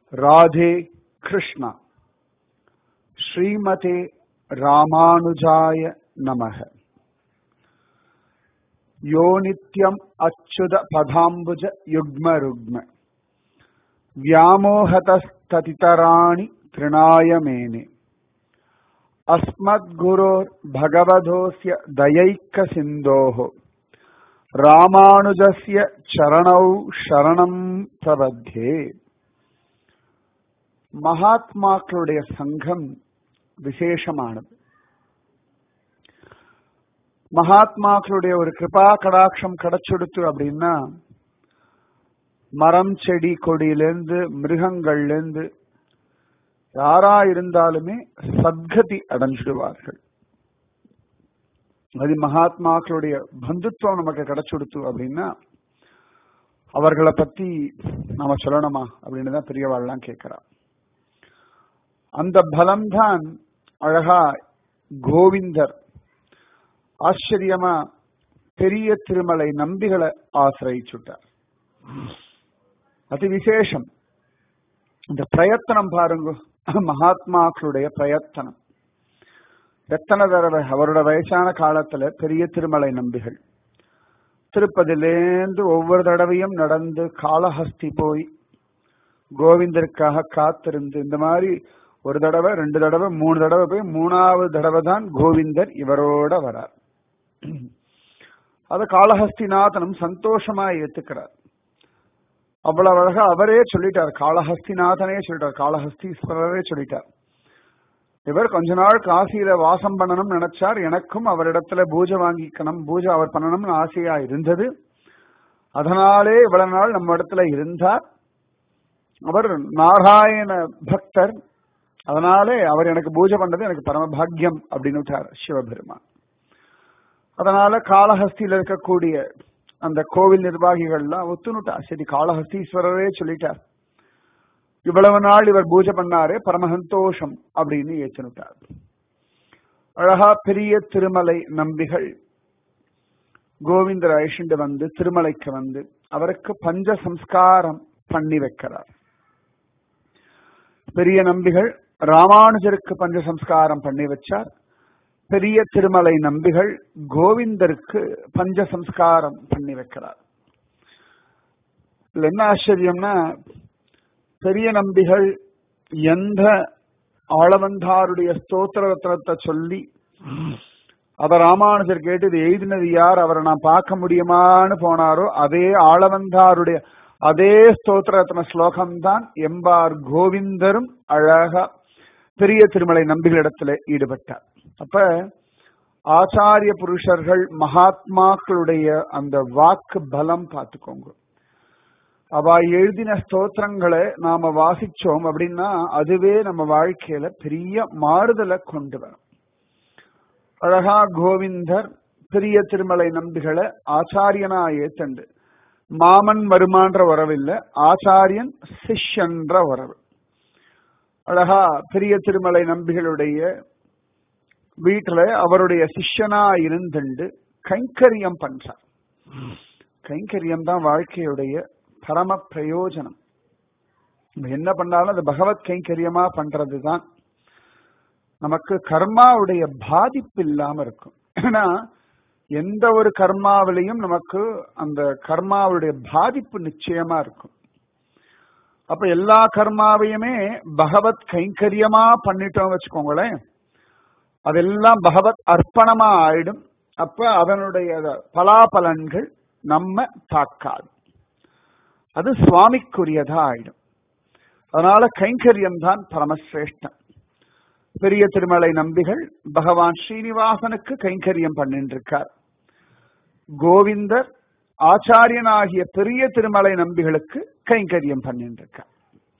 राधे कृष्ण श्रीमते रामानुजाय नमः यो नित्यम् अच्युत पदाम्बुज युग्मरुग्म व्यामोहतस्ततितराणि तृणाय मेने अस्मद्गुरोर्भगवधोऽस्य दयैकसिन्धोः ராமானுஜஸ்ய சரணௌ சரணம் பிரபத்தே மகாத்மாக்களுடைய சங்கம் விசேஷமானது மகாத்மாக்களுடைய ஒரு கிருபா கடாட்சம் கிடைச்செடுத்து அப்படின்னா மரம் செடி கொடியிலேருந்து மிருகங்கள்லேருந்து யாரா இருந்தாலுமே சத்கதி அடைஞ்சிடுவார்கள் அது மகாத்மாக்களுடைய பந்துத்துவம் நமக்கு கிடைச்சுடுத்து அப்படின்னா அவர்களை பத்தி நாம சொல்லணுமா அப்படின்னு தான் பெரியவாள்லாம் கேட்கிறா அந்த பலம்தான் அழகா கோவிந்தர் ஆச்சரியமா பெரிய திருமலை நம்பிகளை ஆசிரிச்சுட்டார் அதி விசேஷம் இந்த பிரயத்தனம் பாருங்க மகாத்மாக்களுடைய பிரயத்தனம் எத்தனை தடவை அவரோட வயசான காலத்துல பெரிய திருமலை நம்பிகள் திருப்பதிலேந்து ஒவ்வொரு தடவையும் நடந்து காளஹஸ்தி போய் கோவிந்தருக்காக காத்திருந்து இந்த மாதிரி ஒரு தடவை ரெண்டு தடவை மூணு தடவை போய் மூணாவது தடவை தான் கோவிந்தர் இவரோட வரார் அத காளஹஸ்திநாதனும் சந்தோஷமா ஏத்துக்கிறார் அவ்வளவு அழகா அவரே சொல்லிட்டார் காளஹஸ்திநாதனே சொல்லிட்டார் காளஹஸ்தீஸ்வரரே சொல்லிட்டார் இவர் கொஞ்ச நாள் காசியில வாசம் பண்ணணும்னு நினைச்சார் எனக்கும் அவரிடத்துல பூஜை வாங்கிக்கணும் பூஜை அவர் பண்ணணும்னு ஆசையா இருந்தது அதனாலே இவ்வளவு நாள் நம்ம இடத்துல இருந்தார் அவர் நாராயண பக்தர் அதனாலே அவர் எனக்கு பூஜை பண்ணது எனக்கு பரம பாக்யம் அப்படின்னு விட்டார் சிவபெருமான் அதனால காளஹஸ்தியில இருக்கக்கூடிய அந்த கோவில் நிர்வாகிகள்லாம் ஒத்துனுட்டா சரி காளஹஸ்தீஸ்வரரே சொல்லிட்டார் இவ்வளவு நாள் இவர் பூஜை பண்ணாரே பரம சந்தோஷம் அப்படின்னு ஏற்றுனுட்டார் அழகா பெரிய திருமலை நம்பிகள் கோவிந்தர் அழிச்சுண்டு வந்து திருமலைக்கு வந்து அவருக்கு பஞ்ச சம்ஸ்காரம் பண்ணி வைக்கிறார் பெரிய நம்பிகள் ராமானுஜருக்கு பஞ்ச சம்ஸ்காரம் பண்ணி வச்சார் பெரிய திருமலை நம்பிகள் கோவிந்தருக்கு பஞ்ச சம்ஸ்காரம் பண்ணி வைக்கிறார் என்ன ஆச்சரியம்னா பெரிய நம்பிகள் எந்த ஆளவந்தாருடைய ஸ்தோத்திர ரத்னத்தை சொல்லி அத ராமானுஜர் கேட்டு இது எழுதினது யார் அவரை நான் பார்க்க முடியுமான்னு போனாரோ அதே ஆளவந்தாருடைய அதே ஸ்தோத்திர ரத்ன ஸ்லோகம்தான் எம்பார் கோவிந்தரும் அழகா பெரிய திருமலை நம்பிகளிடத்துல ஈடுபட்டார் அப்ப ஆச்சாரிய புருஷர்கள் மகாத்மாக்களுடைய அந்த வாக்கு பலம் பார்த்துக்கோங்க அவ எழுதின ஸ்தோத்திரங்களை நாம வாசிச்சோம் அப்படின்னா அதுவே நம்ம வாழ்க்கையில பெரிய மாறுதலை கொண்டு வரும் அழகா கோவிந்தர் பெரிய திருமலை நம்பிகளை ஆச்சாரியனா ஏத்தண்டு மாமன் மருமான்ற உறவில்ல ஆச்சாரியன் சிஷ்யன்ற உறவு அழகா பெரிய திருமலை நம்பிகளுடைய வீட்டுல அவருடைய சிஷ்யனா இருந்துண்டு கைங்கரியம் பண்றார் கைங்கரியம் தான் வாழ்க்கையுடைய பரம பிரயோஜனம் என்ன பண்ணாலும் அது பகவத் கைங்கரியமா பண்றது தான் நமக்கு கர்மாவுடைய பாதிப்பு இல்லாம இருக்கும் ஏன்னா எந்த ஒரு கர்மாவிலையும் நமக்கு அந்த கர்மாவுடைய பாதிப்பு நிச்சயமா இருக்கும் அப்ப எல்லா கர்மாவையுமே பகவத் கைங்கரியமா பண்ணிட்டோம் வச்சுக்கோங்களேன் அதெல்லாம் பகவத் அர்ப்பணமா ஆயிடும் அப்ப அதனுடைய பலாபலன்கள் நம்ம தாக்காது அது சுவாமிக்குரியதா ஆயிடும் அதனால கைங்கரியம் தான் பரமசிரேஷ்டம் பெரிய திருமலை நம்பிகள் பகவான் ஸ்ரீனிவாசனுக்கு கைங்கரியம் பண்ணிட்டு இருக்கார் கோவிந்தர் ஆச்சாரியனாகிய பெரிய திருமலை நம்பிகளுக்கு கைங்கரியம் பண்ணிட்டு இருக்கார்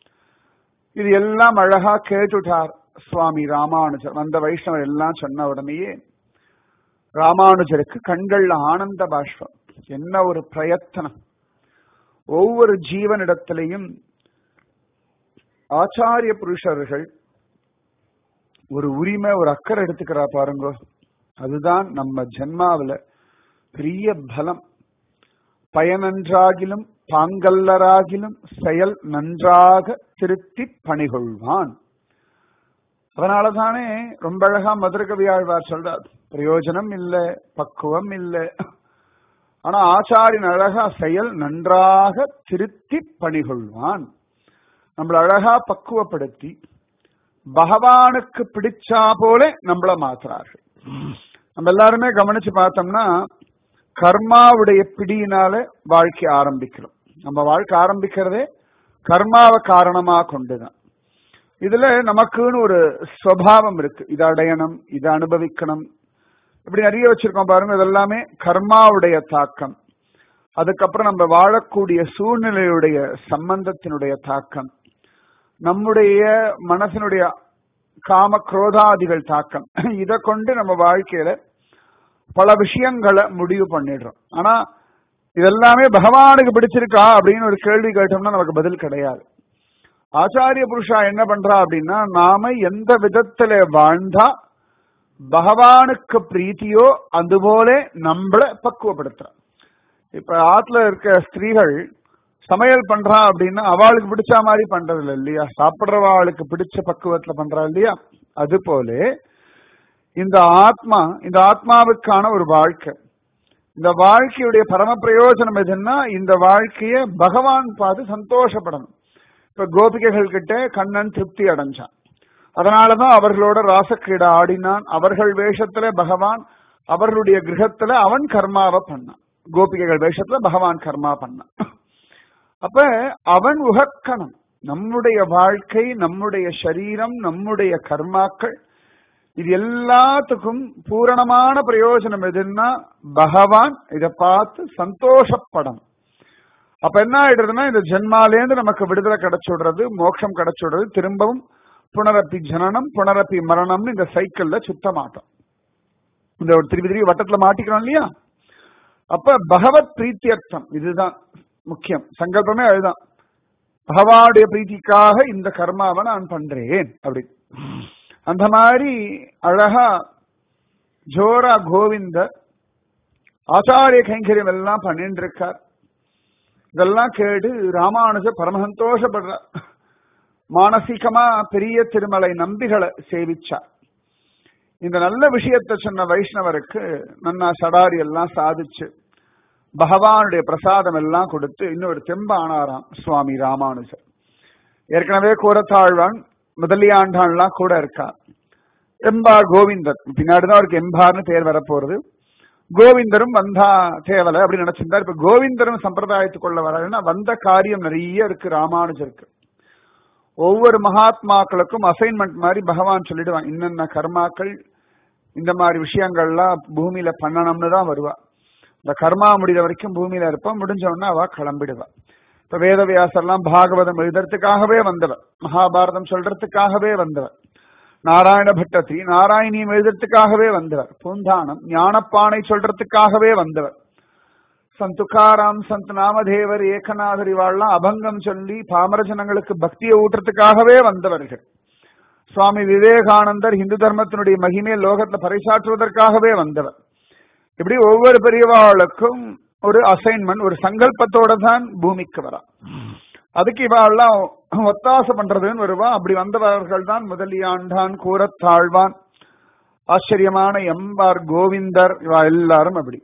இது எல்லாம் அழகா கேட்டுட்டார் சுவாமி ராமானுஜர் வந்த வைஷ்ணவர் எல்லாம் சொன்ன உடனேயே ராமானுஜருக்கு கண்கள்ல ஆனந்த பாஷ்பம் என்ன ஒரு பிரயத்தனம் ஒவ்வொரு ஜீவனிடத்திலையும் ஆச்சாரிய புருஷர்கள் ஒரு உரிமை ஒரு அக்கறை எடுத்துக்கிறா பாருங்க அதுதான் நம்ம ஜென்மாவில பெரிய பலம் பயனன்றாகிலும் பாங்கல்லராகிலும் செயல் நன்றாக திருத்தி பணிகொள்வான் அதனாலதானே ரொம்ப அழகா மதுரகவியாழ்வார் சொல்றார் பிரயோஜனம் இல்ல பக்குவம் இல்ல ஆனா ஆச்சாரின் அழகா செயல் நன்றாக திருத்தி பணிகொள்வான் நம்மள அழகா பக்குவப்படுத்தி பகவானுக்கு பிடிச்சா போல நம்மள மாத்துறார்கள் நம்ம எல்லாருமே கவனிச்சு பார்த்தோம்னா கர்மாவுடைய பிடியினால வாழ்க்கை ஆரம்பிக்கிறோம் நம்ம வாழ்க்கை ஆரம்பிக்கிறதே கர்மாவை காரணமா கொண்டுதான் இதுல நமக்குன்னு ஒரு சுவாவம் இருக்கு இதை அடையணும் இதை அனுபவிக்கணும் இப்படி நிறைய வச்சிருக்கோம் பாருங்க இதெல்லாமே கர்மாவுடைய தாக்கம் அதுக்கப்புறம் நம்ம வாழக்கூடிய சூழ்நிலையுடைய சம்பந்தத்தினுடைய தாக்கம் நம்முடைய மனசினுடைய காம குரோதாதிகள் தாக்கம் இதை கொண்டு நம்ம வாழ்க்கையில பல விஷயங்களை முடிவு பண்ணிடுறோம் ஆனா இதெல்லாமே பகவானுக்கு பிடிச்சிருக்கா அப்படின்னு ஒரு கேள்வி கேட்டோம்னா நமக்கு பதில் கிடையாது ஆச்சாரிய புருஷா என்ன பண்றா அப்படின்னா நாம எந்த விதத்துல வாழ்ந்தா பகவானுக்கு பிரீத்தியோ அதுபோல நம்மள பக்குவப்படுத்துற இப்ப ஆத்துல இருக்க ஸ்திரீகள் சமையல் பண்றா அப்படின்னா அவளுக்கு பிடிச்ச மாதிரி பண்றது இல்லை இல்லையா சாப்பிடுறவாளுக்கு பிடிச்ச பக்குவத்துல பண்றா இல்லையா அது போல இந்த ஆத்மா இந்த ஆத்மாவுக்கான ஒரு வாழ்க்கை இந்த வாழ்க்கையுடைய பரம பிரயோஜனம் எதுன்னா இந்த வாழ்க்கைய பகவான் பார்த்து சந்தோஷப்படணும் இப்ப கோபிகைகள் கிட்ட கண்ணன் திருப்தி அடைஞ்சான் அதனாலதான் அவர்களோட ராசக்கிரீடை ஆடினான் அவர்கள் வேஷத்துல பகவான் அவர்களுடைய கிரகத்துல அவன் கர்மாவை பண்ணான் கோபிகைகள் வேஷத்துல பகவான் கர்மா பண்ணான் அப்ப அவன் உகக்கணும் நம்முடைய வாழ்க்கை நம்முடைய சரீரம் நம்முடைய கர்மாக்கள் இது எல்லாத்துக்கும் பூரணமான பிரயோஜனம் எதுன்னா பகவான் இதை பார்த்து சந்தோஷப்படணும் அப்ப என்ன ஆயிடுறதுன்னா இந்த ஜென்மாலேருந்து நமக்கு விடுதலை கிடைச்சுடுறது மோட்சம் கிடைச்சுடுறது திரும்பவும் புனரப்பி ஜனனம் புனரப்பி மரணம்னு இந்த சைக்கிள்ல சுத்த மாட்டோம் இந்த ஒரு திருப்பி திருப்பி வட்டத்துல மாட்டிக்கிறோம் இல்லையா அப்ப பகவத் பிரீத்தியர்த்தம் இதுதான் முக்கியம் சங்கல்பமே அதுதான் பகவானுடைய பிரீத்திக்காக இந்த கர்மாவை நான் பண்றேன் அப்படி அந்த மாதிரி அழகா ஜோரா கோவிந்த ஆச்சாரிய கைங்கரியம் எல்லாம் பண்ணிட்டு இருக்கார் இதெல்லாம் கேட்டு ராமானுஜர் பரமசந்தோஷப்படுறார் மானசீகமா பெரிய திருமலை நம்பிகளை சேவிச்சார் இந்த நல்ல விஷயத்தை சொன்ன வைஷ்ணவருக்கு நன்னா சடாரி எல்லாம் சாதிச்சு பகவானுடைய பிரசாதம் எல்லாம் கொடுத்து இன்னொரு தெம்பானாராம் சுவாமி ராமானுஜர் ஏற்கனவே கூறத்தாழ்வான் முதலியாண்டான்லாம் கூட இருக்கா எம்பார் கோவிந்தர் பின்னாடிதான் அவருக்கு எம்பார்னு பேர் வரப்போறது கோவிந்தரும் வந்தா தேவலை அப்படின்னு நினைச்சிருந்தார் இப்ப கோவிந்தரும் சம்பிரதாயத்துக்குள்ள வரலன்னா வந்த காரியம் நிறைய இருக்கு ராமானுஜருக்கு ஒவ்வொரு மகாத்மாக்களுக்கும் அசைன்மெண்ட் மாதிரி பகவான் சொல்லிடுவான் இன்னென்ன கர்மாக்கள் இந்த மாதிரி விஷயங்கள்லாம் பூமியில பண்ணணும்னு தான் வருவா இந்த கர்மா முடிகிற வரைக்கும் பூமியில இருப்பா முடிஞ்ச உடனே அவ கிளம்பிடுவா இப்ப வேதவியாசர்லாம் பாகவதம் எழுதுறதுக்காகவே வந்தவர் மகாபாரதம் சொல்றதுக்காகவே வந்தவர் நாராயண பட்டத்தி நாராயணியம் எழுதுறதுக்காகவே வந்தவர் பூந்தானம் ஞானப்பானை சொல்றதுக்காகவே வந்தவர் சந்த் துக்காராம் சந்த் நாமதேவர் ஏகநாதர் இவாள்லாம் அபங்கம் சொல்லி பாமர ஜனங்களுக்கு பக்தியை ஊட்டுறதுக்காகவே வந்தவர்கள் சுவாமி விவேகானந்தர் இந்து தர்மத்தினுடைய மகிமையை லோகத்துல பறைசாற்றுவதற்காகவே வந்தவர் இப்படி ஒவ்வொரு பெரியவாளுக்கும் ஒரு அசைன்மெண்ட் ஒரு சங்கல்பத்தோட தான் பூமிக்கு வரா அதுக்கு இவாள்லாம் ஒத்தாசை பண்றதுன்னு வருவா அப்படி வந்தவர்கள் தான் முதலியாண்டான் கூறத்தாழ்வான் ஆச்சரியமான எம்பார் கோவிந்தர் இவா எல்லாரும் அப்படி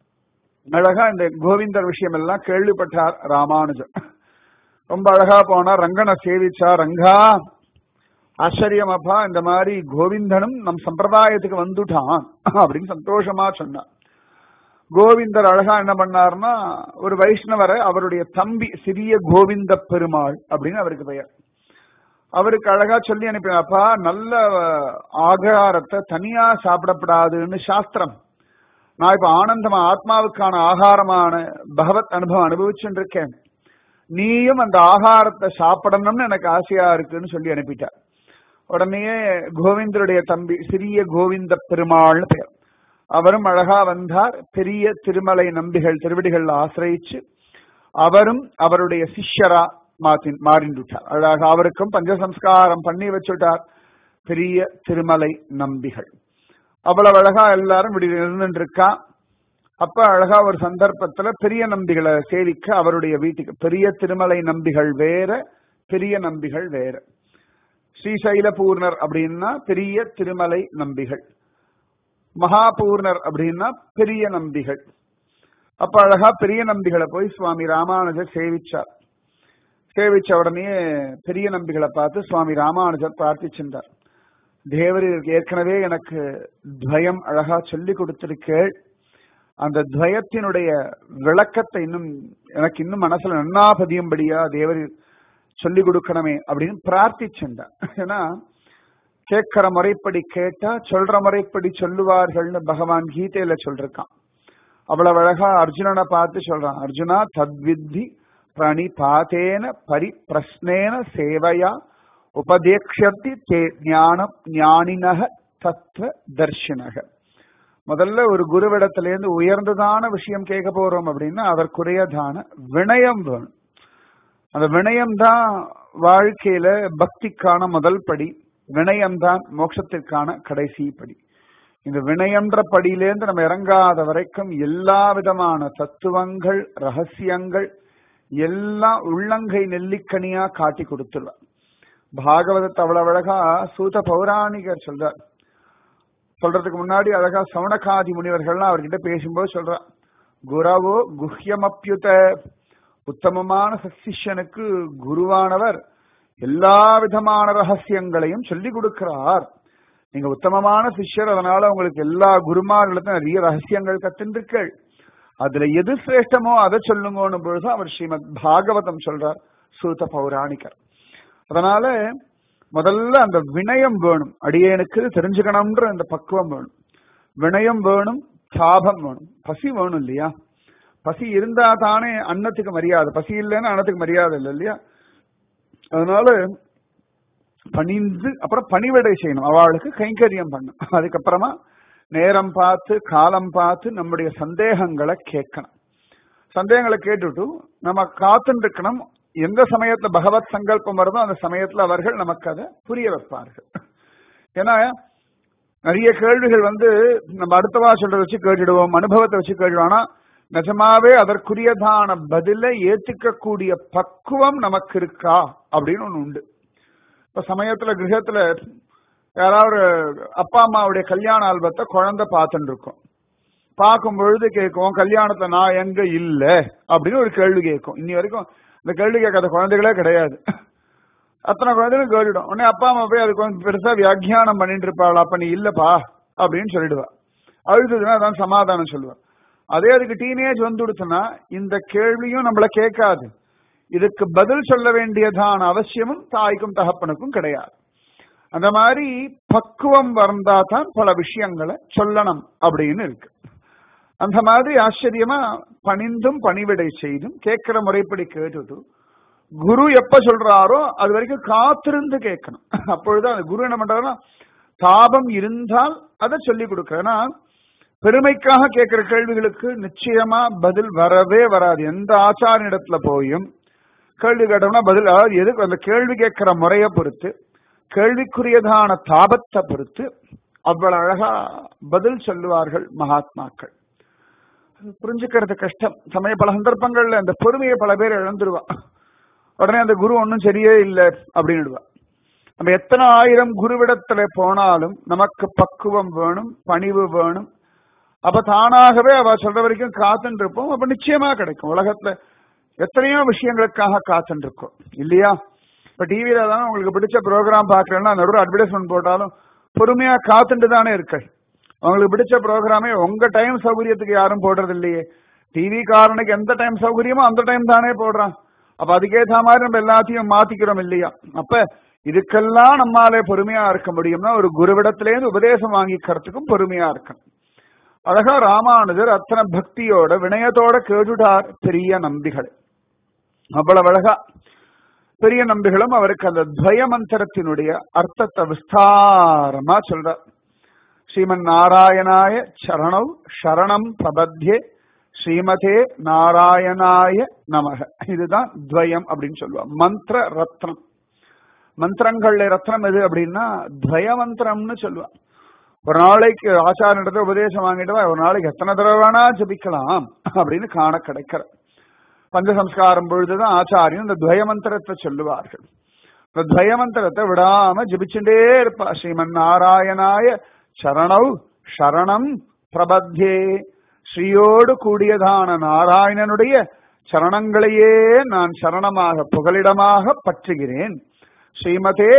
அழகா இந்த கோவிந்தர் விஷயம் எல்லாம் கேள்விப்பட்டார் ராமானுஜர் ரொம்ப அழகா போனார் ரங்கனை சேவிச்சா ரங்கா ஆச்சரியமாப்பா இந்த மாதிரி கோவிந்தனும் நம் சம்பிரதாயத்துக்கு வந்துட்டான் அப்படின்னு சந்தோஷமா சொன்னார் கோவிந்தர் அழகா என்ன பண்ணார்னா ஒரு வைஷ்ணவரை அவருடைய தம்பி சிறிய கோவிந்த பெருமாள் அப்படின்னு அவருக்கு பெயர் அவருக்கு அழகா சொல்லி அனுப்பினாப்பா நல்ல ஆகாரத்தை தனியா சாப்பிடப்படாதுன்னு சாஸ்திரம் நான் இப்ப ஆனந்தமா ஆத்மாவுக்கான ஆகாரமான பகவத் அனுபவம் அனுபவிச்சுட்டு இருக்கேன் நீயும் அந்த ஆகாரத்தை சாப்பிடணும்னு எனக்கு ஆசையா இருக்குன்னு சொல்லி அனுப்பிட்டார் உடனே கோவிந்தருடைய தம்பி சிறிய கோவிந்த பெருமாள்னு பெயர் அவரும் அழகா வந்தார் பெரிய திருமலை நம்பிகள் திருவடிகள் ஆசிரியிச்சு அவரும் அவருடைய சிஷ்யரா மாத்தி மாறிண்டுட்டார் அழகா அவருக்கும் பஞ்சசம்ஸ்காரம் பண்ணி வச்சுட்டார் பெரிய திருமலை நம்பிகள் அவ்வளவு அழகா எல்லாரும் இப்படி இருந்துட்டு இருக்கா அப்ப அழகா ஒரு சந்தர்ப்பத்துல பெரிய நம்பிகளை சேவிக்க அவருடைய வீட்டுக்கு பெரிய திருமலை நம்பிகள் வேற பெரிய நம்பிகள் வேற ஸ்ரீசைல பூர்ணர் அப்படின்னா பெரிய திருமலை நம்பிகள் மகாபூர்ணர் அப்படின்னா பெரிய நம்பிகள் அப்ப அழகா பெரிய நம்பிகளை போய் சுவாமி ராமானுஜர் சேவிச்சார் சேவிச்ச உடனே பெரிய நம்பிகளை பார்த்து சுவாமி ராமானுஜர் பிரார்த்திச்சிருந்தார் தேவரீர் ஏற்கனவே எனக்கு துவயம் அழகா சொல்லி கொடுத்திருக்கேள் அந்த துவயத்தினுடைய விளக்கத்தை இன்னும் எனக்கு இன்னும் மனசுல நன்னா பதியும்படியா தேவரீர் சொல்லி கொடுக்கணுமே அப்படின்னு பிரார்த்திச்சிருந்தார் ஏன்னா கேட்கிற முறைப்படி கேட்டா சொல்ற முறைப்படி சொல்லுவார்கள்னு பகவான் கீதையில சொல்றான் அவ்வளவு அழகா அர்ஜுனனை பார்த்து சொல்றான் அர்ஜுனா தத்வித்தி பிரணிபாதேன பரிப்பிரஸ்னேன சேவையா உபதேக்ஷத்தி தே ஞானம் ஞானினக தத்துவ தர்ஷினக முதல்ல ஒரு குருவிடத்திலேருந்து உயர்ந்ததான விஷயம் கேட்க போறோம் அப்படின்னா அதற்குரியதான வினயம் வேணும் அந்த வினயம் தான் வாழ்க்கையில பக்திக்கான முதல் படி வினயம்தான் மோட்சத்திற்கான கடைசி படி இந்த வினயன்ற படியிலேருந்து நம்ம இறங்காத வரைக்கும் எல்லா விதமான தத்துவங்கள் ரகசியங்கள் எல்லாம் உள்ளங்கை நெல்லிக்கனியா காட்டி கொடுத்துருவார் பாகவதத்தை அவ்வளவு அழகா சூத பௌராணிகர் சொல்றார் சொல்றதுக்கு முன்னாடி அழகா சவணகாதி முனிவர்கள்லாம் அவர்கிட்ட பேசும்போது சொல்றா குரவோ குஹ்யமப்யுத உத்தமமான சசிஷ்யனுக்கு குருவானவர் எல்லா விதமான ரகசியங்களையும் சொல்லி கொடுக்கிறார் நீங்க உத்தமமான சிஷ்யர் அதனால உங்களுக்கு எல்லா குருமார்களுக்கும் நிறைய ரகசியங்கள் கத்துருக்கள் அதுல எது சிரேஷ்டமோ அதை சொல்லுங்கன்னு பொழுது அவர் ஸ்ரீமத் பாகவதம் சொல்றார் சூத பௌராணிகர் அதனால முதல்ல அந்த வினயம் வேணும் அடியேனுக்கு தெரிஞ்சுக்கணும்ன்ற அந்த பக்குவம் வேணும் வினயம் வேணும் தாபம் வேணும் பசி வேணும் இல்லையா பசி இருந்தா தானே அன்னத்துக்கு மரியாதை பசி இல்லைன்னா அன்னத்துக்கு மரியாதை இல்லை இல்லையா அதனால பணிந்து அப்புறம் பணிவிடை செய்யணும் அவளுக்கு கைங்கரியம் பண்ணும் அதுக்கப்புறமா நேரம் பார்த்து காலம் பார்த்து நம்முடைய சந்தேகங்களை கேட்கணும் சந்தேகங்களை கேட்டுட்டு நம்ம காத்துட்டு இருக்கணும் எந்த சமயத்துல பகவத் சங்கல்பம் வருதோ அந்த சமயத்துல அவர்கள் நமக்கு அதை புரிய வைப்பார்கள் ஏன்னா நிறைய கேள்விகள் வந்து நம்ம அடுத்தவா சொல்றத வச்சு கேட்டுடுவோம் அனுபவத்தை வச்சு கேட்டுடுவோம் ஆனா நிஜமாவே அதற்குரியதான பதிலை ஏத்துக்கக்கூடிய பக்குவம் நமக்கு இருக்கா அப்படின்னு ஒண்ணு உண்டு இப்ப சமயத்துல கிரகத்துல யாராவது அப்பா அம்மாவுடைய கல்யாண ஆல்பத்தை குழந்தை பார்த்துட்டு இருக்கும் பார்க்கும் பொழுது கேட்கும் கல்யாணத்தை நான் எங்க இல்ல அப்படின்னு ஒரு கேள்வி கேட்கும் இன்னி வரைக்கும் இந்த கேள்வி கேட்காத குழந்தைகளே கிடையாது அத்தனை குழந்தைகளும் கேட்டுடும் உடனே அப்பா அம்மா போய் அதுக்கு கொஞ்சம் பெருசா வியாக்கியானம் பண்ணிட்டு இருப்பாள் அப்ப நீ இல்லப்பா அப்படின்னு சொல்லிடுவா அழுதுதுன்னா அதான் சமாதானம் சொல்லுவா அதே அதுக்கு டீனேஜ் வந்துடுச்சுன்னா இந்த கேள்வியும் நம்மள கேட்காது இதுக்கு பதில் சொல்ல வேண்டியதான அவசியமும் தாய்க்கும் தகப்பனுக்கும் கிடையாது அந்த மாதிரி பக்குவம் வந்தா தான் பல விஷயங்களை சொல்லணும் அப்படின்னு இருக்கு அந்த மாதிரி ஆச்சரியமா பணிந்தும் பணிவிடை செய்தும் கேட்கிற முறைப்படி கேட்டுட்டு குரு எப்ப சொல்றாரோ அது வரைக்கும் காத்திருந்து கேட்கணும் அப்பொழுது அந்த குரு என்ன பண்றாருன்னா தாபம் இருந்தால் அதை சொல்லி கொடுக்க பெருமைக்காக கேட்கிற கேள்விகளுக்கு நிச்சயமா பதில் வரவே வராது எந்த ஆச்சாரியிடத்துல போயும் கேள்வி கேட்டோம்னா பதில் அதாவது எதுக்கு அந்த கேள்வி கேட்கிற முறையை பொறுத்து கேள்விக்குரியதான தாபத்தை பொறுத்து அவ்வளவு அழகா பதில் சொல்லுவார்கள் மகாத்மாக்கள் புரிஞ்சுக்கிறது கஷ்டம் சமய பல சந்தர்ப்பங்கள்ல அந்த பொறுமையை பல பேர் இழந்துருவா உடனே அந்த குரு ஒன்றும் சரியே இல்லை அப்படின்னுடுவா நம்ம எத்தனை ஆயிரம் குருவிடத்துல போனாலும் நமக்கு பக்குவம் வேணும் பணிவு வேணும் அப்ப தானாகவே அவ சொல்ற வரைக்கும் காத்துட்டு இருப்போம் அப்ப நிச்சயமா கிடைக்கும் உலகத்துல எத்தனையோ விஷயங்களுக்காக காத்துட்டு இருக்கோம் இல்லையா இப்ப டிவியில தான் உங்களுக்கு பிடிச்ச ப்ரோக்ராம் பாக்குறேன்னா நடுவர் அட்வர்டைஸ்மெண்ட் போட்டாலும் பொறுமையா காத்துட்டு தானே இருக்கு உங்களுக்கு பிடிச்ச ப்ரோக்ராமே உங்க டைம் சௌகரியத்துக்கு யாரும் போடுறது இல்லையே டிவி காரனுக்கு எந்த டைம் சௌகரியமோ அந்த டைம் தானே போடுறான் அப்ப அதுக்கேற்ற மாதிரி நம்ம எல்லாத்தையும் மாத்திக்கிறோம் இல்லையா அப்ப இதுக்கெல்லாம் நம்மாலே பொறுமையா இருக்க முடியும்னா ஒரு குருவிடத்திலேருந்து உபதேசம் வாங்கிக்கிறதுக்கும் பொறுமையா இருக்கணும் அழகா ராமானுஜர் அத்தனை பக்தியோட வினயத்தோட கேட்டுட்டார் பெரிய நம்பிகள் அவ்வளவு அழகா பெரிய நம்பிகளும் அவருக்கு அந்த துவய மந்திரத்தினுடைய அர்த்தத்தை விஸ்தாரமா சொல்றார் ஸ்ரீமன் நாராயணாய சரணவ் சரணம் பிரபத்யே ஸ்ரீமதே நாராயணாய நமக இதுதான் துவயம் அப்படின்னு சொல்லுவா மந்திர ரத்னம் மந்திரங்கள்ல ரத்னம் எது அப்படின்னா துவய மந்திரம்னு சொல்லுவா ஒரு நாளைக்கு ஆச்சாரியத்தை உபதேசம் வாங்கிட்டு வா, ஒரு நாளைக்கு எத்தனை தடவை வேணா ஜபிக்கலாம் அப்படின்னு காண கிடைக்கிற பஞ்சசம்ஸ்காரம் பொழுதுதான் ஆச்சாரியன் இந்த துவயமந்திரத்தை சொல்லுவார்கள் இந்த துவயமந்திரத்தை விடாம ஜபிச்சுட்டே இருப்பா ஸ்ரீமன் நாராயணாய சரணௌ சரணம் பிரபத்யே ஸ்ரீயோடு கூடியதான நாராயணனுடைய சரணங்களையே நான் சரணமாக புகலிடமாக பற்றுகிறேன் ஸ்ரீமதே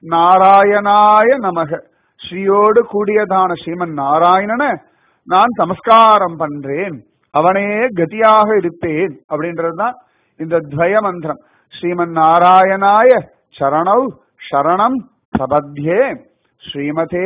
நாராயணாய நமக ஸ்ரீயோடு கூடியதான ஸ்ரீமன் நாராயணன நான் நமஸ்காரம் பண்றேன் அவனே கதியாக இருப்பேன் அப்படின்றதுதான் இந்த துவய மந்திரம் ஸ்ரீமன் நாராயணாய சரணௌ சரணம் பிரபத்யே ஸ்ரீமதே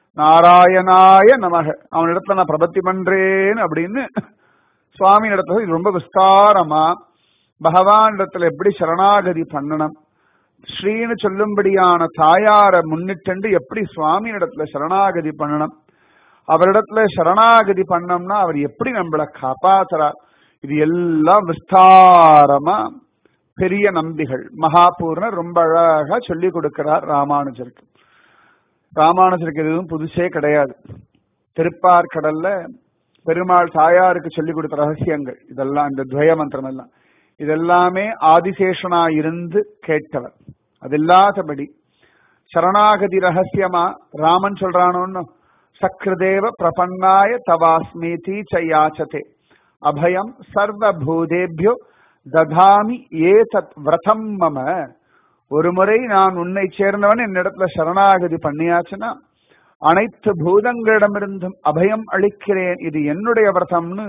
நாராயணாய நமக அவனிடத்துல நான் பிரபத்தி பண்றேன் அப்படின்னு சுவாமி இடத்துல இது ரொம்ப விஸ்தாரமா பகவான் இடத்துல எப்படி சரணாகதி பண்ணணும் ஸ்ரீன்னு சொல்லும்படியான தாயார முன்னிட்டு எப்படி சுவாமி இடத்துல சரணாகதி பண்ணணும் அவரிடத்துல சரணாகதி பண்ணோம்னா அவர் எப்படி நம்மளை காப்பாத்துறார் இது எல்லாம் விஸ்தாரமா பெரிய நம்பிகள் மகாபூர்ணர் ரொம்ப அழகா சொல்லி கொடுக்கிறார் ராமானுஜருக்கு ராமானுஜருக்கு எதுவும் புதுசே கிடையாது திருப்பார்கடல்ல பெருமாள் தாயாருக்கு சொல்லி கொடுத்த ரகசியங்கள் இதெல்லாம் இந்த துவய மந்திரம் எல்லாம் இதெல்லாமே ஆதிசேஷனா இருந்து கேட்டவர் அது இல்லாதபடி சரணாகதி ரகசியமா ராமன் சொல்றானோன்னு சக்ருதேவ பிரபன்னாய தவாஸ்மீதி சயாச்சதே அபயம் சர்வபூதேபியோ ததாமி ஏதத் விரதம் மம ஒரு முறை நான் உன்னை சேர்ந்தவன் என்னிடத்துல சரணாகதி பண்ணியாச்சுன்னா அனைத்து பூதங்களிடமிருந்தும் அபயம் அளிக்கிறேன் இது என்னுடைய விரதம்னு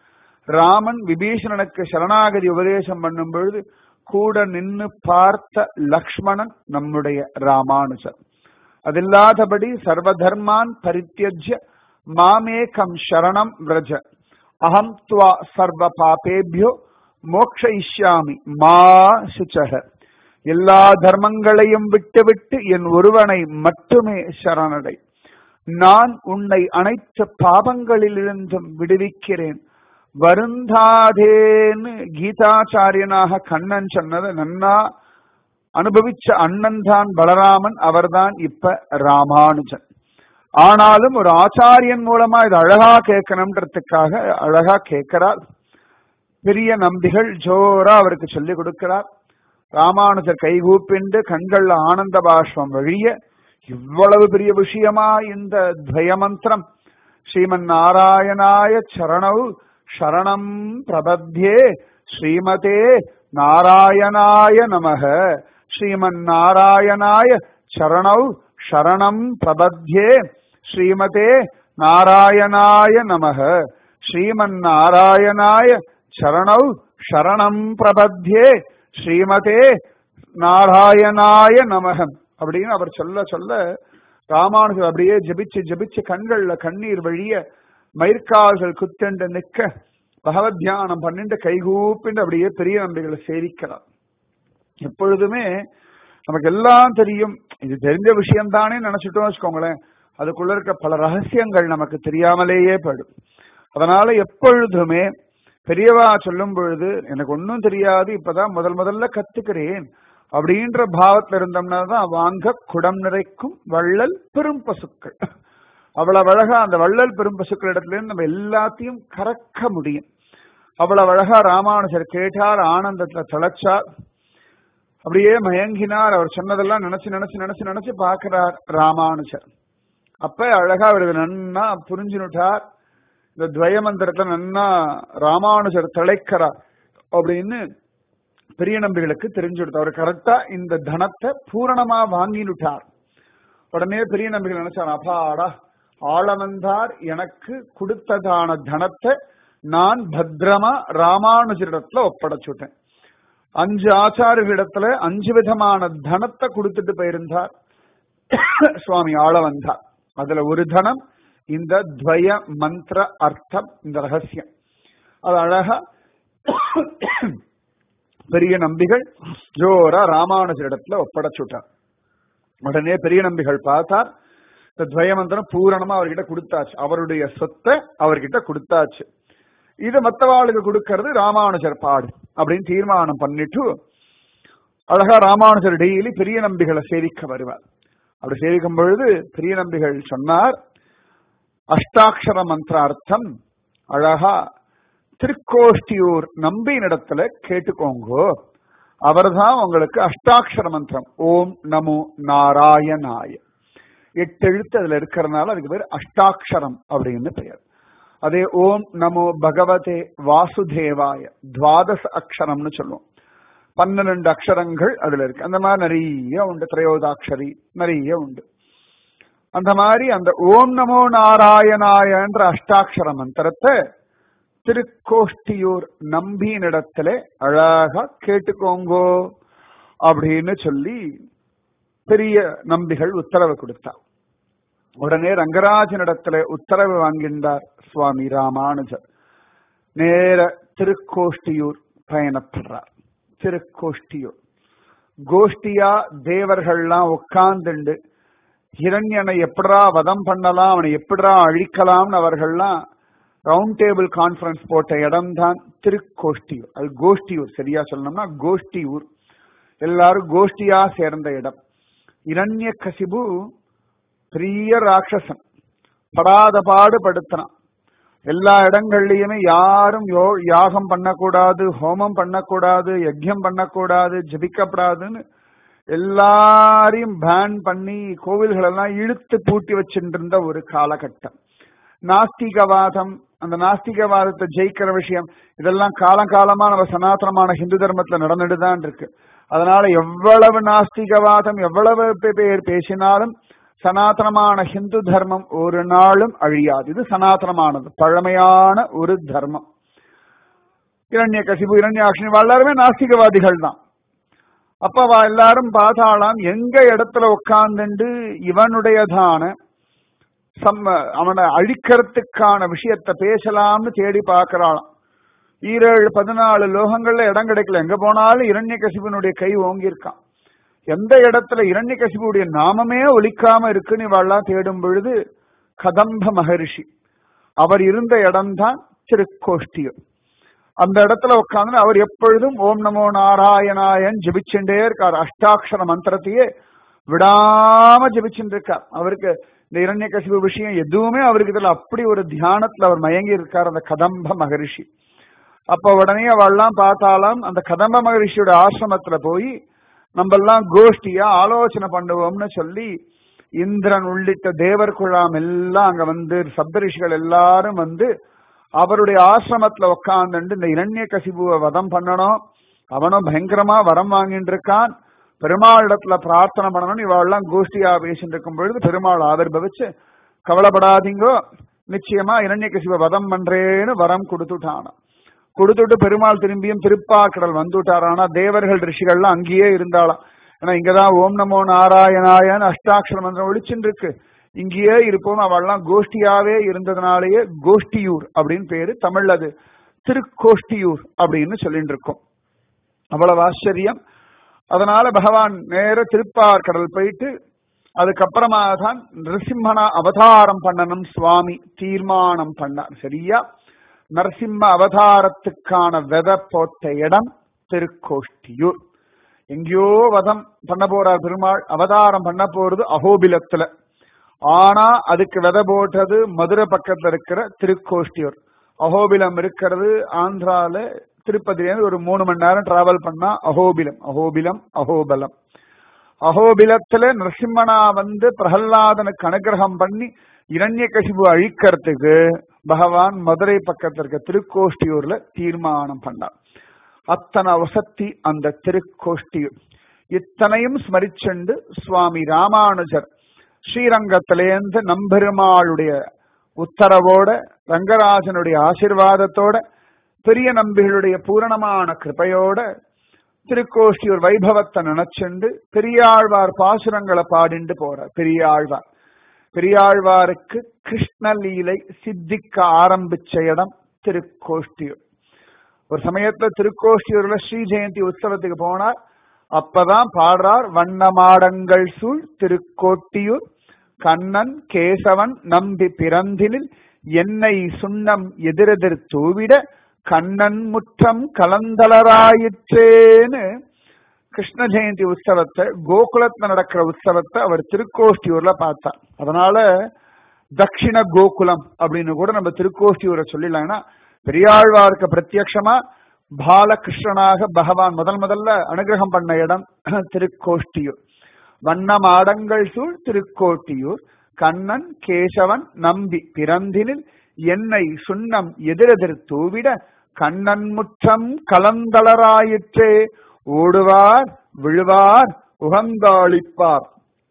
ராமன் விபீஷணனுக்கு சரணாகதி உபதேசம் பண்ணும் பொழுது கூட நின்னு பார்த்த லக்ஷ்மணன் நம்முடைய ராமானுஜர் அதில்லாதபடி சர்வதர்மான் பரித்தியஜ்ய மாமேகம் சரணம் விரஜ அகம் துவா சர்வ பாபேபியோ மோக்ஷயிஷ்யாமி மா சுச்சக எல்லா தர்மங்களையும் விட்டுவிட்டு என் ஒருவனை மட்டுமே சரணடை நான் உன்னை அனைத்து பாபங்களிலிருந்தும் விடுவிக்கிறேன் வருந்தாதேன்னு கீதாச்சாரியனாக கண்ணன் சொன்னதை நன்னா அனுபவிச்ச அண்ணன் தான் பலராமன் அவர்தான் இப்ப ராமானுஜன் ஆனாலும் ஒரு ஆச்சாரியன் மூலமா இது அழகா கேட்கணும்ன்றதுக்காக அழகா கேட்கிறார் பெரிய நம்பிகள் ஜோரா அவருக்கு சொல்லிக் கொடுக்கிறார் ராமானுஜர் கைகூப்பிண்டு கண்கள்ல ஆனந்த பாஷ்பம் வழிய இவ்வளவு பெரிய விஷயமா இந்த துவயமந்திரம் ஸ்ரீமன் நாராயணாய சரணவு சரணம் பிரபத்யே ஸ்ரீமதே நாராயணாய நமக ஸ்ரீமன் நாராயணாய சரணௌ சரணம் பிரபத்யே ஸ்ரீமதே நாராயணாய நமக ஸ்ரீமன் நாராயணாய சரணௌ சரணம் பிரபத்யே ஸ்ரீமதே நாராயணாய நமகம் அப்படின்னு அவர் சொல்ல சொல்ல ராமானுஜர் அப்படியே ஜபிச்சு ஜபிச்சு கண்கள்ல கண்ணீர் வழிய மயிர்கால்கள் குத்தண்டு நிக்க பகவத் தியானம் பண்ணிட்டு கைகூப்பிண்டு அப்படியே பெரிய நம்பிகளை சேவிக்கிறார் எப்பொழுதுமே நமக்கு எல்லாம் தெரியும் இது தெரிஞ்ச விஷயம் தானே நினைச்சிட்டோம் வச்சுக்கோங்களேன் அதுக்குள்ள இருக்க பல ரகசியங்கள் நமக்கு தெரியாமலேயே படும் அதனால எப்பொழுதுமே பெரியவா சொல்லும் பொழுது எனக்கு ஒன்னும் தெரியாது இப்பதான் முதல் முதல்ல கத்துக்கிறேன் அப்படின்ற பாவத்துல இருந்தோம்னா தான் வாங்க குடம் நிறைக்கும் வள்ளல் பெரும் பசுக்கள் அவ்வளவு அழகா அந்த வள்ளல் பெரும் பசுக்கள் இடத்துல இருந்து நம்ம எல்லாத்தையும் கறக்க முடியும் அவ்வளவு அழகா ராமானுஜர் கேட்டார் ஆனந்தத்துல திளைச்சார் அப்படியே மயங்கினார் அவர் சொன்னதெல்லாம் நினைச்சு நினைச்சு நினைச்சு நினைச்சு பார்க்கிறார் ராமானுஜர் அப்ப அழகா அவருக்கு நன்னா புரிஞ்சுனுட்டார் இந்த துவய மந்திரத்துல நன்னா ராமானுஜர் திளைக்கிறார் அப்படின்னு பெரிய நம்பிகளுக்கு தெரிஞ்சு கொடுத்தார் அவர் கரெக்டா இந்த தனத்தை பூரணமா வாங்கினுட்டார் உடனே பெரிய நம்பிகள் நினைச்சார் அப்பாடா ஆளவந்தார் எனக்கு கொடுத்ததான தனத்தை நான் பத்திரமா ராமானுஜரிடத்துல ஒப்படைச்சுட்டேன் அஞ்சு ஆச்சாரியர்களிடத்துல அஞ்சு விதமான தனத்தை கொடுத்துட்டு போயிருந்தார் சுவாமி ஆளவந்தார் அதுல ஒரு தனம் இந்த துவய மந்திர அர்த்தம் இந்த ரகசியம் அது அழகா பெரிய நம்பிகள் ஜோரா ராமானுஜரிடத்துல ஒப்படைச்சுட்டார் உடனே பெரிய நம்பிகள் பார்த்தார் இந்த துவயமந்திரம் பூரணமா அவர்கிட்ட கொடுத்தாச்சு அவருடைய சொத்தை அவர்கிட்ட கொடுத்தாச்சு இது மத்தவாளுக்கு கொடுக்கறது ராமானுஜர் பாடு அப்படின்னு தீர்மானம் பண்ணிட்டு அழகா ராமானுஜர் டெய்லி பெரிய நம்பிகளை சேவிக்க வருவார் அப்படி சேவிக்கும் பொழுது பெரிய நம்பிகள் சொன்னார் அஷ்டாட்சர மந்திரார்த்தம் அழகா திருக்கோஷ்டியூர் நம்பியினிடத்துல கேட்டுக்கோங்கோ அவர்தான் உங்களுக்கு அஷ்டாட்சர மந்திரம் ஓம் நமோ நாராயணாய எட்டு எழுத்து அதுல இருக்கிறதுனால அதுக்கு பேர் அஷ்டாட்சரம் அப்படின்னு பெயர் அதே ஓம் நமோ பகவதே வாசுதேவாய துவாதச அக்ஷரம்னு சொல்லுவோம் பன்னிரண்டு அக்ஷரங்கள் அதுல இருக்கு அந்த மாதிரி நிறைய உண்டு திரையோதாட்சரி நிறைய உண்டு அந்த மாதிரி அந்த ஓம் நமோ நாராயணாயன்ற அஷ்டாட்சர மந்திரத்தை திருக்கோஷ்டியூர் நம்பியினிடத்துல அழகா கேட்டுக்கோங்கோ அப்படின்னு சொல்லி பெரிய நம்பிகள் உத்தரவு கொடுத்தார் உடனே ரங்கராஜனிடத்துல உத்தரவு வாங்கின்றார் சுவாமி ராமானுஜர் நேர திருக்கோஷ்டியூர் பயணப்படுறார் திருக்கோஷ்டியூர் கோஷ்டியா தேவர்கள்லாம் உட்கார்ந்துண்டு ஹிரண்யனை எப்படா வதம் பண்ணலாம் அவனை எப்படா அழிக்கலாம்னு அவர்கள்லாம் ரவுண்ட் டேபிள் கான்பரன்ஸ் போட்ட இடம் தான் திருக்கோஷ்டியூர் அது கோஷ்டியூர் சரியா சொல்லணும்னா கோஷ்டியூர் எல்லாரும் கோஷ்டியா சேர்ந்த இடம் இரண்ய கசிபு பெரிய ராட்சசன் படாத பாடு படுத்தினான் எல்லா இடங்கள்லயுமே யாரும் யோ யாகம் பண்ணக்கூடாது ஹோமம் பண்ணக்கூடாது யஜ்யம் பண்ணக்கூடாது ஜபிக்கப்படாதுன்னு எல்லாரையும் பேன் பண்ணி கோவில்கள் எல்லாம் இழுத்து பூட்டி வச்சுட்டு இருந்த ஒரு காலகட்டம் நாஸ்திகவாதம் அந்த நாஸ்திகவாதத்தை ஜெயிக்கிற விஷயம் இதெல்லாம் காலங்காலமா நம்ம சனாதனமான ஹிந்து தர்மத்துல நடந்துட்டு தான் இருக்கு அதனால எவ்வளவு நாஸ்திகவாதம் எவ்வளவு பேர் பேசினாலும் சனாதனமான ஹிந்து தர்மம் ஒரு நாளும் அழியாது இது சனாதனமானது பழமையான ஒரு தர்மம் இரண்ய கசிபு இரண்யாட்சி எல்லாருமே நாஸ்திகவாதிகள் தான் அப்ப எல்லாரும் பார்த்தாலாம் எங்க இடத்துல உட்கார்ந்துண்டு இவனுடையதான சம்ம அவனை அழிக்கிறதுக்கான விஷயத்த பேசலாம்னு தேடி பார்க்கறாளாம் ஈரேழு பதினாலு லோகங்கள்ல இடம் கிடைக்கல எங்க போனாலும் இரண்ய கசிபனுடைய கை ஓங்கியிருக்கான் எந்த இடத்துல இரண்ய கசிபுடைய நாமமே ஒலிக்காம இருக்குன்னு இவெல்லாம் தேடும் பொழுது கதம்ப மகரிஷி அவர் இருந்த இடம்தான் திருக்கோஷ்டியம் அந்த இடத்துல உட்காந்து அவர் எப்பொழுதும் ஓம் நமோ நாராயணாயன் ஜபிச்சுட்டே இருக்கார் அஷ்டாட்சர மந்திரத்தையே விடாம ஜபிச்சுட்டு இருக்கார் அவருக்கு இந்த இரண்ய கசிபு விஷயம் எதுவுமே அவருக்கு இதுல அப்படி ஒரு தியானத்துல அவர் மயங்கி இருக்கார் அந்த கதம்ப மகரிஷி அப்ப உடனே அவள்லாம் பார்த்தாலாம் அந்த கதம்ப மகரிஷியோட ஆசிரமத்துல போய் நம்ம எல்லாம் கோஷ்டியா ஆலோசனை பண்ணுவோம்னு சொல்லி இந்திரன் உள்ளிட்ட தேவர் குழாம் எல்லாம் அங்க வந்து சப்தரிஷிகள் எல்லாரும் வந்து அவருடைய ஆசிரமத்துல உட்காந்துட்டு இந்த இரண்ய கசிபுவை வதம் பண்ணணும் அவனும் பயங்கரமா வரம் வாங்கிட்டு இருக்கான் பெருமாள் இடத்துல பிரார்த்தனை பண்ணணும் இவாள்லாம் கோஷ்டியா பேசிட்டு இருக்கும் பொழுது பெருமாள் ஆவிர்பவிச்சு கவலைப்படாதீங்கோ நிச்சயமா இரண்ய கசிப வதம் பண்றேன்னு வரம் கொடுத்துட்டானா கொடுத்துட்டு பெருமாள் திரும்பியும் திருப்பாக்கடல் வந்துட்டாரானா தேவர்கள் ரிஷிகள்லாம் அங்கேயே இருந்தாளாம் ஏன்னா இங்கதான் ஓம் நமோ நாராயணாயன் அஷ்டாட்சர மந்திரம் ஒழிச்சுட்டு இருக்கு இங்கேயே இருப்போம் அவள்லாம் கோஷ்டியாவே இருந்ததுனாலேயே கோஷ்டியூர் அப்படின்னு பேரு தமிழ் அது திருக்கோஷ்டியூர் அப்படின்னு சொல்லிட்டு இருக்கோம் அவ்வளவு ஆச்சரியம் அதனால பகவான் நேர திருப்பார் கடல் போயிட்டு அதுக்கப்புறமா தான் நரசிம்மனா அவதாரம் பண்ணணும் சுவாமி தீர்மானம் பண்ணார் சரியா நரசிம்ம அவதாரத்துக்கான வித போட்ட இடம் திருக்கோஷ்டியூர் எங்கேயோ வதம் பண்ண போறார் பெருமாள் அவதாரம் பண்ண போறது அகோபிலத்துல ஆனா அதுக்கு விதை போட்டது மதுரை பக்கத்துல இருக்கிற திருக்கோஷ்டியூர் அகோபிலம் இருக்கிறது ஆந்திரால திருப்பதிலேருந்து ஒரு மூணு மணி நேரம் டிராவல் பண்ணா அகோபிலம் அகோபிலம் அகோபலம் அகோபிலத்துல நரசிம்மனா வந்து பிரகல்லாதனுக்கு அனுகிரகம் பண்ணி இரண்ய கசிபு அழிக்கிறதுக்கு பகவான் மதுரை பக்கத்துல இருக்க திருக்கோஷ்டியூர்ல தீர்மானம் பண்ணார் அத்தனை வசத்தி அந்த திருக்கோஷ்டியூர் இத்தனையும் ஸ்மரிச்சுண்டு சுவாமி ராமானுஜர் ஸ்ரீரங்கத்திலேருந்து நம்பெருமாளுடைய உத்தரவோட ரங்கராஜனுடைய ஆசிர்வாதத்தோட பெரிய நம்பிகளுடைய பூரணமான கிருபையோட திருக்கோஷ்டியூர் வைபவத்தை நினைச்சுண்டு பெரியாழ்வார் பாசுரங்களை பாடிண்டு போறார் பெரியாழ்வார் பெரியாழ்வாருக்கு கிருஷ்ணலீலை சித்திக்க ஆரம்பிச்ச இடம் திருக்கோஷ்டியூர் ஒரு சமயத்துல திருக்கோஷ்டியூர்ல ஸ்ரீ ஜெயந்தி உற்சவத்துக்கு போனார் அப்பதான் பாடுறார் வண்ணமாடங்கள் சூழ் திருக்கோட்டியூர் கண்ணன் கேசவன் நம்பி பிறந்தினில் என்னை சுண்ணம் எதிரெதிர் தூவிட கண்ணன் முற்றம் கலந்தலராயிற்றேன்னு கிருஷ்ண ஜெயந்தி உற்சவத்தை கோகுலத்துல நடக்கிற உற்சவத்தை அவர் திருக்கோஷ்டியூர்ல பார்த்தார் அதனால தட்சிண கோகுலம் அப்படின்னு கூட நம்ம திருக்கோஷ்டியூரை சொல்லிடலாம் ஏன்னா பெரியாழ்வாருக்கு பிரத்யக்ஷமா பாலகிருஷ்ணனாக பகவான் முதல் முதல்ல அனுகிரகம் பண்ண இடம் திருக்கோஷ்டியூர் வண்ண மாடங்கள் சூழ் திருக்கோட்டியூர் கண்ணன் கேசவன் நம்பி பிறந்தினில் என்னை சுண்ணம் எதிரெதிர் தூவிட கண்ணன் முற்றம் கலந்தளராயிற்றே ஓடுவார் விழுவார் உகந்தாளிப்பார்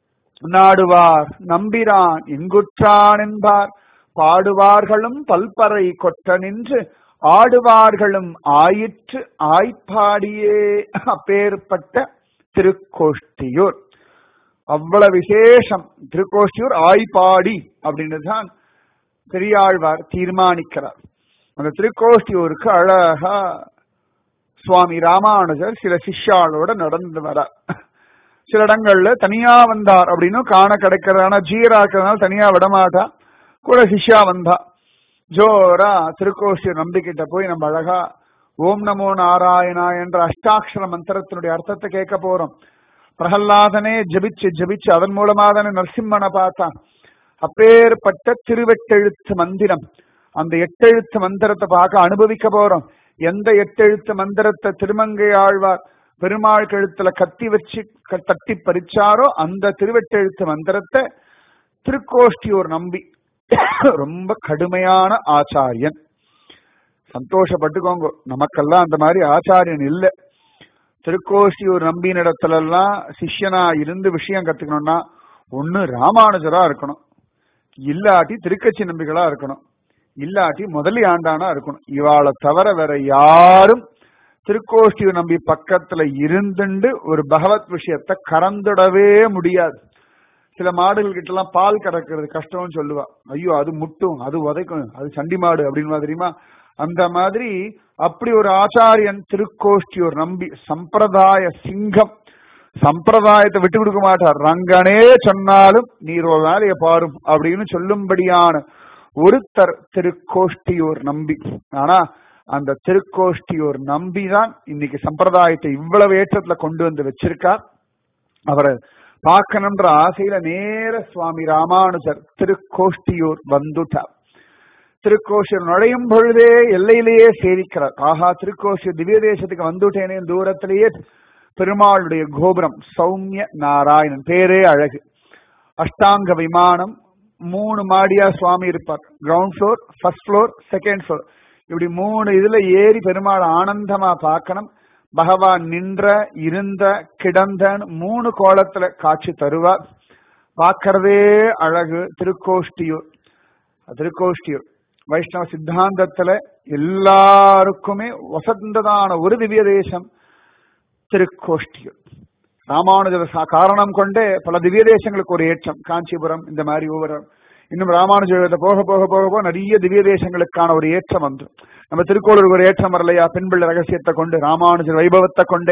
நாடுவார் நம்பிரான் எங்குற்றான் என்பார் பாடுவார்களும் பல்பறை கொட்ட நின்று ஆடுவார்களும் ஆயிற்று ஆய்ப்பாடியே அப்பேற்பட்ட திருக்கோஷ்டியூர் அவ்வளவு விசேஷம் திருக்கோஷ்டியூர் ஆய்ப்பாடி அப்படின்னு தான் பெரியாழ்வார் தீர்மானிக்கிறார் அந்த திருக்கோஷ்டியூருக்கு அழகா சுவாமி ராமானுஜர் சில சிஷ்யாளோட நடந்து வர சில இடங்கள்ல தனியா வந்தார் அப்படின்னு காண கிடைக்கிறதான ஜீரா இருக்கிறதுனால தனியா விடமாட்டா கூட சிஷ்யா வந்தா ஜோரா திருக்கோஷ்டியூர் நம்பிக்கிட்ட போய் நம்ம அழகா ஓம் நமோ நாராயணா என்ற அஷ்டாட்சர மந்திரத்தினுடைய அர்த்தத்தை கேட்க போறோம் பிரகல்லாதனே ஜபிச்சு ஜபிச்சு அதன் மூலமா தானே நரசிம்மனை பார்த்தான் அப்பேற்பட்ட திருவெட்டெழுத்து மந்திரம் அந்த எட்டெழுத்து மந்திரத்தை பார்க்க அனுபவிக்க போறோம் எந்த எட்டெழுத்து மந்திரத்தை திருமங்கை ஆழ்வார் பெருமாள் கழுத்துல கத்தி வச்சு க- தட்டி பறிச்சாரோ அந்த திருவெட்டெழுத்து மந்திரத்தை திருக்கோஷ்டியூர் நம்பி ரொம்ப கடுமையான ஆச்சாரியன் சந்தோஷப்பட்டுக்கோங்க நமக்கெல்லாம் அந்த மாதிரி ஆச்சாரியன் இல்லை திருக்கோஷ்டியூர் நம்பினிடத்துல எல்லாம் சிஷ்யனா இருந்து விஷயம் கத்துக்கணும்னா ஒண்ணு ராமானுஜரா இருக்கணும் இல்லாட்டி திருக்கட்சி நம்பிகளா இருக்கணும் இல்லாட்டி முதலி ஆண்டானா இருக்கணும் இவாளை தவிர வேற யாரும் திருக்கோஷ்டியூர் நம்பி பக்கத்துல இருந்துண்டு ஒரு பகவத் விஷயத்தை கறந்துடவே முடியாது சில மாடுகள் கிட்ட எல்லாம் பால் கறக்கிறது கஷ்டம்னு சொல்லுவா ஐயோ அது முட்டும் அது உதைக்கும் அது சண்டி மாடு அப்படின்னு தெரியுமா அந்த மாதிரி அப்படி ஒரு ஆச்சாரியன் திருக்கோஷ்டியூர் நம்பி சம்பிரதாய சிங்கம் சம்பிரதாயத்தை விட்டு கொடுக்க மாட்டார் ரங்கனே சொன்னாலும் நீர் ஒரு வேலையை பாரும் அப்படின்னு சொல்லும்படியான ஒருத்தர் திருக்கோஷ்டியூர் நம்பி ஆனா அந்த திருக்கோஷ்டியூர் நம்பிதான் இன்னைக்கு சம்பிரதாயத்தை இவ்வளவு ஏற்றத்துல கொண்டு வந்து வச்சிருக்கார் அவரை பார்க்கணுன்ற ஆசையில நேர சுவாமி ராமானுஜர் திருக்கோஷ்டியூர் வந்துட்டார் திருக்கோஷியர் நுழையும் பொழுதே எல்லையிலேயே சேவிக்கிறார் ஆஹா திருக்கோஷியர் திவ்ய தேசத்துக்கு வந்துட்டேனே தூரத்திலேயே பெருமாளுடைய கோபுரம் சௌமிய நாராயணன் பேரே அழகு அஷ்டாங்க விமானம் மூணு மாடியா சுவாமி இருப்பார் ground floor first floor second floor இப்படி மூணு இதுல ஏறி பெருமாள் ஆனந்தமா பார்க்கணும் பகவான் நின்ற இருந்த கிடந்தன் மூணு கோலத்துல காட்சி தருவார் பார்க்கறதே அழகு திருக்கோஷ்டியூர் திருக்கோஷ்டியூர் வைஷ்ணவ சித்தாந்தத்துல எல்லாருக்குமே வசந்ததான ஒரு திவ்ய தேசம் திருக்கோஷ்டியூர் ராமானுஜர் சா- காரணம் கொண்டே பல திவ்ய தேசங்களுக்கு ஒரு ஏற்றம் காஞ்சிபுரம் இந்த மாதிரி ஒவ்வொரு இன்னும் ராமானுஜத்தை போக போக போக போக நிறைய திவ்ய தேசங்களுக்கான ஒரு ஏற்றம் வந்து நம்ம திருக்கோளூருக்கு ஒரு ஏற்றம் வரலையா பெண்பிள்ளை ரகசியத்தை கொண்டு ராமானுஜர் வைபவத்தை கொண்டே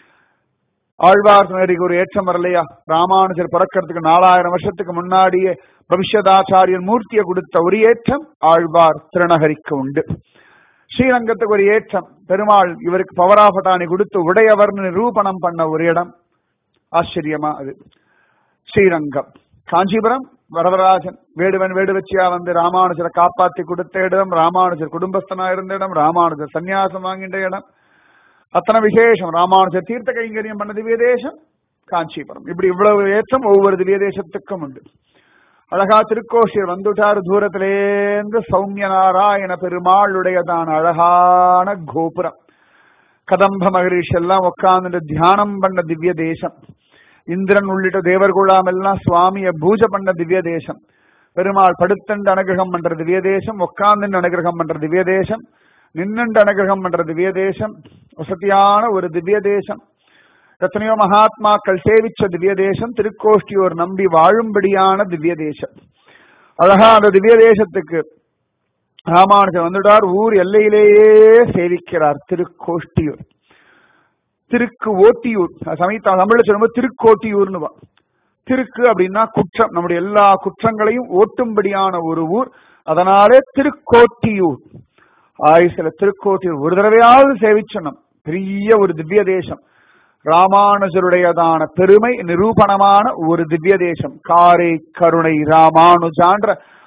ஆழ்வார் நகருக்கு ஒரு ஏற்றம் வரலையா ராமானுஜர் பிறக்கிறதுக்கு நாலாயிரம் வருஷத்துக்கு முன்னாடியே பவிஷ்யதாச்சாரியன் மூர்த்தியை கொடுத்த ஒரு ஏற்றம் ஆழ்வார் திருநகரிக்கு உண்டு ஸ்ரீரங்கத்துக்கு ஒரு ஏற்றம் பெருமாள் இவருக்கு பவராபட்டாணி கொடுத்து உடையவர்னு நிரூபணம் பண்ண ஒரு இடம் ஆச்சரியமா அது ஸ்ரீரங்கம் காஞ்சிபுரம் வரதராஜன் வேடுவன் வேடுவச்சியா வந்து ராமானுஜரை காப்பாத்தி கொடுத்த இடம் ராமானுஜர் குடும்பஸ்தனா இருந்த இடம் ராமானுஜர் சன்னியாசம் வாங்கின்ற இடம் அத்தனை விசேஷம் ராமானுஜர் தீர்த்த கைங்கரியம் பண்ண திவ்ய தேசம் காஞ்சிபுரம் இப்படி இவ்வளவு ஏற்றம் ஒவ்வொரு திவ்ய தேசத்துக்கும் உண்டு அழகா திருக்கோஷியர் வந்துட்டார் தூரத்திலேந்து சௌமிய நாராயண பெருமாளுடையதான அழகான கோபுரம் கதம்ப மகரிஷி எல்லாம் உட்கார்ந்து தியானம் பண்ண திவ்ய தேசம் இந்திரன் உள்ளிட்ட தேவர்குழாம் எல்லாம் சுவாமிய பூஜை பண்ண திவ்ய தேசம் பெருமாள் படுத்தண்டு அனுகிரகம் பண்ற திவ்ய தேசம் உட்கார்ந்து அனுகிரகம் பண்ற திவ்ய தேசம் நின்னுண்டு அனுகிரகம் பண்ற திவ்ய தேசம் வசதியான ஒரு திவ்ய தேசம் எத்தனையோ மகாத்மாக்கள் சேவிச்ச திவ்ய தேசம் திருக்கோஷ்டியோர் நம்பி வாழும்படியான திவ்ய தேசம் அழகா அந்த திவ்ய தேசத்துக்கு ராமானுஜர் வந்துட்டார் ஊர் எல்லையிலேயே சேவிக்கிறார் திருக்கோஷ்டியூர் திருக்கு ஓட்டியூர் சமயத்தா தமிழ்ல சொல்லும்போது திருக்கோட்டியூர்னு வா திருக்கு அப்படின்னா குற்றம் நம்முடைய எல்லா குற்றங்களையும் ஓட்டும்படியான ஒரு ஊர் அதனாலே திருக்கோட்டியூர் ஆயுசில திருக்கோட்டியூர் ஒரு தடவையாவது சேவிச்சணும் பெரிய ஒரு திவ்ய தேசம் ராமானுஜருடையதான பெருமை நிரூபணமான ஒரு திவ்ய தேசம் காரை கருணை ராமானுஜான்ற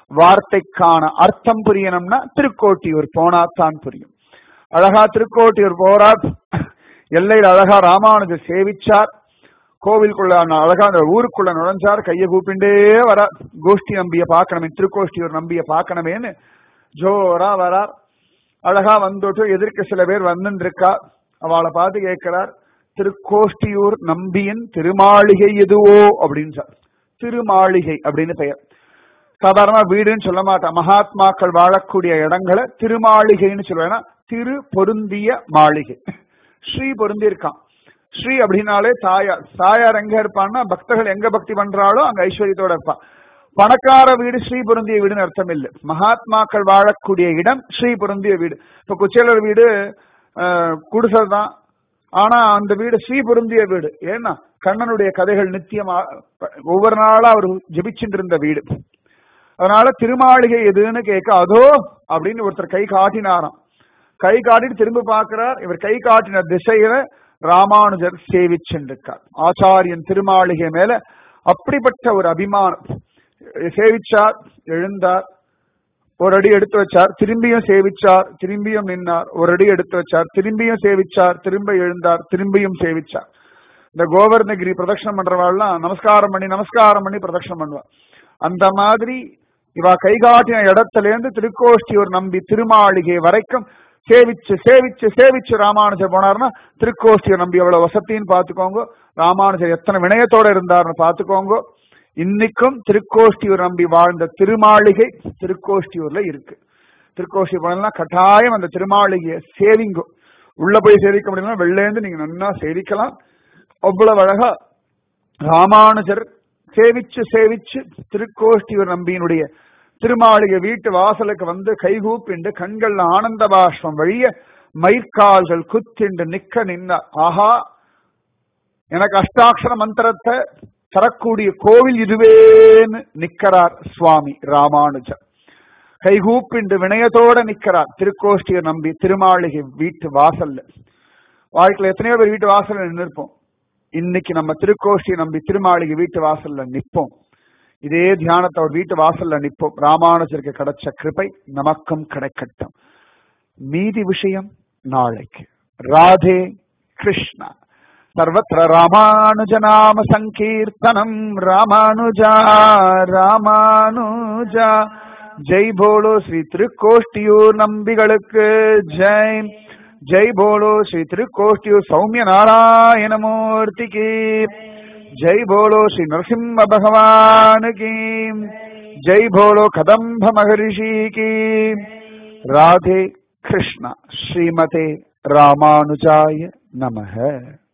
வார்த்தைக்கான அர்த்தம் புரியணும்னா திருக்கோட்டியூர் போனாத்தான் புரியும் அழகா திருக்கோட்டியூர் போறார் எல்லையில் அழகா ராமானுஜர் சேவிச்சார் கோவிலுக்குள்ள அழகா அந்த ஊருக்குள்ள நுழைஞ்சார் கையை கூப்பிண்டே வர கோஷ்டி நம்பிய பார்க்கணுமே திருக்கோஷ்டியூர் நம்பிய பார்க்கணுமேன்னு ஜோரா வரார் அழகா வந்துட்டு எதிர்க்க சில பேர் வந்துருக்கா அவளை பார்த்து கேட்கிறார் திருக்கோஷ்டியூர் நம்பியின் திருமாளிகை எதுவோ அப்படின்னு சார் திருமாளிகை அப்படின்னு பெயர் சாதாரண வீடுன்னு சொல்ல மாட்டான் மகாத்மாக்கள் வாழக்கூடிய இடங்களை திருமாளிகைன்னு சொல்லுவேன்னா திரு பொருந்திய மாளிகை ஸ்ரீ பொருந்தி இருக்கான் ஸ்ரீ அப்படின்னாலே தாயார் தாயார் எங்க இருப்பான்னா பக்தர்கள் எங்க பக்தி பண்றாளோ அங்க ஐஸ்வர்யத்தோட இருப்பான் பணக்கார வீடு ஸ்ரீ பொருந்திய வீடுன்னு அர்த்தம் இல்லை மகாத்மாக்கள் வாழக்கூடிய இடம் ஸ்ரீ பொருந்திய வீடு இப்ப குச்சேலர் வீடு குடிசல் தான் ஆனா அந்த வீடு ஸ்ரீ பொருந்திய வீடு ஏன்னா கண்ணனுடைய கதைகள் நித்தியமா ஒவ்வொரு நாளா அவர் ஜபிச்சுட்டு இருந்த வீடு அதனால திருமாளிகை எதுன்னு கேட்க அதோ அப்படின்னு ஒருத்தர் கை காட்டினாராம் கை காட்டிட்டு திரும்ப பார்க்கிறார் இவர் கை காட்டின திசையில ராமானுஜர் சேவிச்சுருக்கார் ஆச்சாரியன் திருமாளிகை மேல அப்படிப்பட்ட ஒரு அபிமானம் சேவிச்சார் எழுந்தார் ஒரு அடி எடுத்து வச்சார் திரும்பியும் சேவிச்சார் திரும்பியும் நின்னார் ஒரு அடி எடுத்து வச்சார் திரும்பியும் சேவிச்சார் திரும்ப எழுந்தார் திரும்பியும் சேவிச்சார் இந்த கோவர்ணகிரி பிரதட்சணம் பண்றவாள்லாம் நமஸ்காரம் பண்ணி நமஸ்காரம் பண்ணி பிரதட்சணம் பண்ணுவா அந்த மாதிரி இவ கைகாட்டின இடத்துல இருந்து திருக்கோஷ்டியூர் நம்பி திருமாளிகை வரைக்கும் சேவிச்சு சேவிச்சு சேவிச்சு ராமானுஜர் போனார்னா திருக்கோஷ்டியூர் நம்பி எவ்வளவு வசத்தின்னு பாத்துக்கோங்க ராமானுஜர் எத்தனை வினயத்தோட இருந்தார்னு பாத்துக்கோங்க இன்னைக்கும் திருக்கோஷ்டியூர் நம்பி வாழ்ந்த திருமாளிகை திருக்கோஷ்டியூர்ல இருக்கு திருக்கோஷ்டி போனா கட்டாயம் அந்த திருமாளிகையை சேவிங்கோ உள்ள போய் சேவிக்க முடியும்னா வெளிலேருந்து நீங்க நன்னா சேவிக்கலாம் அவ்வளவு அழகா ராமானுஜர் சேவிச்சு சேவிச்சு திருக்கோஷ்டியூர் நம்பியினுடைய திருமாளிகை வீட்டு வாசலுக்கு வந்து கைகூப்பிண்டு கண்கள்ல ஆனந்த பாஷ்பம் வழிய மயிர்கால்கள் குத்திண்டு நிக்க நின்ன ஆஹா எனக்கு அஷ்டாட்சர மந்திரத்தை தரக்கூடிய கோவில் இதுவேன்னு நிக்கிறார் சுவாமி ராமானுஜர் கைகூப்பிண்டு வினயத்தோட நிக்கிறார் திருக்கோஷ்டியர் நம்பி திருமாளிகை வீட்டு வாசல்ல வாழ்க்கையில எத்தனையோ பேர் வீட்டு வாசல்ல நின்றுப்போம் இன்னைக்கு நம்ம திருக்கோஷ்டியை நம்பி திருமாளிகை வீட்டு வாசல்ல நிற்போம் இதே தியானத்தை அவர் வீட்டு வாசல்ல நிற்போம் ராமானுஜருக்கு கிடைச்ச கிருபை நமக்கும் கிடைக்கட்டும் மீதி விஷயம் நாளைக்கு ராதே கிருஷ்ணா सर्वत्र रामानुजनाम सङ्कीर्तनम् रामानुजा ராமானுஜா ஜெய் போலோ ஸ்ரீ திருக்கோஷ்டியூர் நம்பிகளுக்கு ஜெய் ஜெய் போலோ ஸ்ரீ திருக்கோஷ்டியூர் சௌமிய நாராயணமூர்த்திக்கு ஜெய் போலோ ஸ்ரீ நரசிம்ம பகவான் கி ஜெய் போலோ கதம்ப மகரிஷி கி ராதே கிருஷ்ணா ஸ்ரீமதே ராமானுஜாய நமः